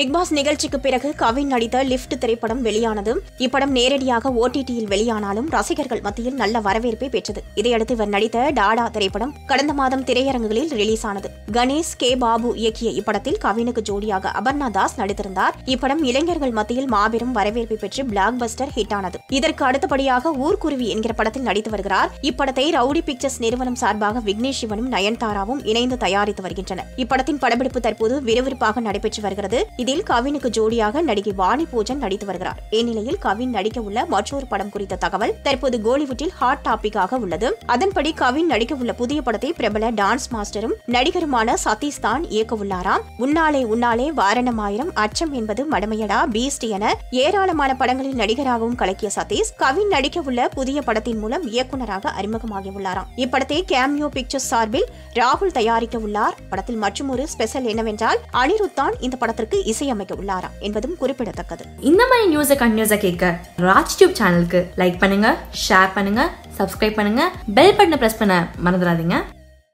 big pass நிகழ்ச்சிக்கு பிறகு கவின் நடித்த லிஃப்ட் திரைப்படம் வெளியானது இப்படம் நேரடியாக ஓடிடியில் வெளியானாலும் ரசிகர்கள் மத்தியில் நல்ல வரவேற்பை பெற்றது இதையடுத்து இவர் நடித்த டாடா திரைப்படம் கடந்த மாதம் திரையரங்குகளில் ரிலீஸ் ஆனது கணேஷ் கே பாபு இயக்கிய இப்படத்தில் கவினுக்கு ஜோடியாக அபர்ணா தாஸ் நடித்திருந்தார் இப்படம் இளைஞர்கள் மத்தியில் மாபெரும் வரவேற்பை பெற்று பிளாக் பஸ்டர் ஹிட் ஆனது இதற்கு அடுத்தபடியாக ஊர்க்குருவி என்கிற படத்தில் நடித்து வருகிறார் இப்படத்தை ரவுடி பிக்சர்ஸ் நிறுவனம் சார்பாக விக்னேஷ் சிவனும் நயன்தாராவும் இணைந்து தயாரித்து வருகின்றனர் இப்படத்தின் படப்பிடிப்பு தற்போது விறுவிறுப்பாக நடைபெற்று வருகிறது இதில் கவினுக்கு ஜோடியாக நடிகை வாணி பூஜன் நடித்து வருகிறார் இந்நிலையில் கவின் நடிக்க உள்ள மற்றொரு படம் குறித்த தகவல் தற்போது கோலிவுட்டில் ஹாட் டாபிக்காக உள்ளது அதன்படி கவின் நடிக்க உள்ள புதிய படத்தை பிரபல டான்ஸ் மாஸ்டரும் நடிகருமான சதீஷ் தான் இயக்க உள்ளாராம் உன்னாலே உன்னாலே வாரணமாயிரம் அச்சம் என்பது மடமையடா பீஸ்ட் என ஏராளமான படங்களில் நடிகராகவும் கலக்கிய சதீஷ் கவின் நடிக்க உள்ள புதிய படத்தின் மூலம் இயக்குனராக அறிமுகமாகி உள்ளாராம் இப்படத்தை கேமியோ பிக்சர்ஸ் சார்பில் ராகுல் தயாரிக்க உள்ளார் படத்தில் மற்றொரு ஸ்பெஷல் என்னவென்றால் அனிருத் தான் இந்த படத்திற்கு இசையமைக்க உள்ளாராம் என்பதும் குறிப்பிடத்தக்கது இந்த மாதிரி நியூஸை கண்டினியூஸாக கேட்க ராஜ் டியூப் சேனலுக்கு லைக் பண்ணுங்க ஷேர் பண்ணுங்க சப்ஸ்கிரைப் பண்ணுங்க பெல் பட்டனை ப்ரெஸ் பண்ண மறந்துடாதீங்க